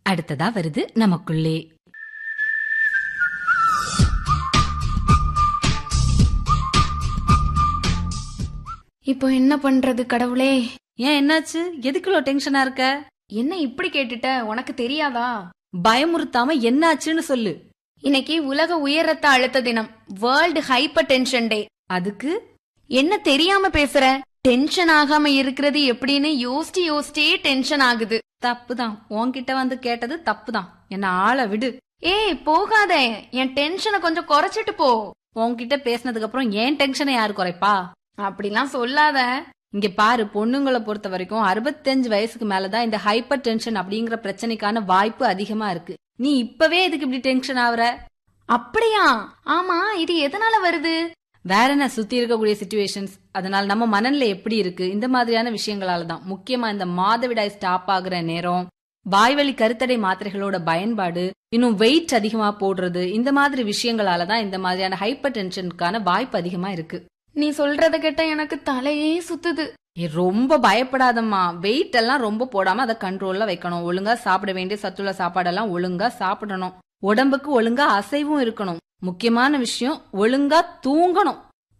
அடுத்ததா வருது நமக்குள்ளே இப்போ என்ன பண்றது கடவுளே ஏன் என்னாச்சு எதுக்குள்ள டென்ஷனா இருக்க என்ன இப்படி கேட்டுட்ட உனக்கு தெரியாதா பயமுறுத்தாம என்னாச்சுன்னு சொல்லு இன்னைக்கு உலக உயர் ரத்த அழுத்த தினம் வேர்ல்டு ஹைப்பர் டென்ஷன் டே அதுக்கு என்ன தெரியாம பேசுற டென்ஷன் ஆகாம இருக்கிறது எப்படின்னு யோசிச்சு யோசிச்சே டென்ஷன் ஆகுது தப்புதான் உன்கிட்ட வந்து கேட்டது தப்புதான் என்ன ஆள விடு ஏய் போகாத என் டென்ஷனை கொஞ்சம் குறைச்சிட்டு போ உன்கிட்ட பேசினதுக்கு அப்புறம் ஏன் டென்ஷனை யாரு குறைப்பா அப்படிலாம் சொல்லாத இங்க பாரு பொண்ணுங்களை பொறுத்த வரைக்கும் அறுபத்தஞ்சு வயசுக்கு மேலதான் இந்த ஹைப்பர் டென்ஷன் அப்படிங்கிற பிரச்சனைக்கான வாய்ப்பு அதிகமா இருக்கு நீ இப்பவே எதுக்கு இப்படி டென்ஷன் ஆகுற அப்படியா ஆமா இது எதனால வருது வேற என்ன சுத்தி இருக்கக்கூடிய சுச்சுவேஷன்ஸ் அதனால நம்ம மனநிலை எப்படி இருக்கு இந்த மாதிரியான விஷயங்களால தான் முக்கியமா இந்த மாதவிடாய் ஸ்டாப் ஆகுற நேரம் வாய்வழி கருத்தடை மாத்திரைகளோட பயன்பாடு இன்னும் வெயிட் அதிகமா போடுறது இந்த மாதிரி விஷயங்களால தான் இந்த மாதிரியான ஹைப்பர் டென்ஷனுக்கான வாய்ப்பு அதிகமா இருக்கு நீ சொல்றத கேட்டா எனக்கு தலையே சுத்துது ஏ, ரொம்ப பயப்படாதம்மா வெயிட் எல்லாம் ரொம்ப போடாம அதை கண்ட்ரோல்ல வைக்கணும் ஒழுங்கா சாப்பிட வேண்டிய சத்துள்ள சாப்பாடெல்லாம் ஒழுங்கா சாப்பிடணும் உடம்புக்கு ஒழுங்கா அசைவும் இருக்கணும் முக்கியமான விஷயம் ஒழுங்கா தூங்கணும்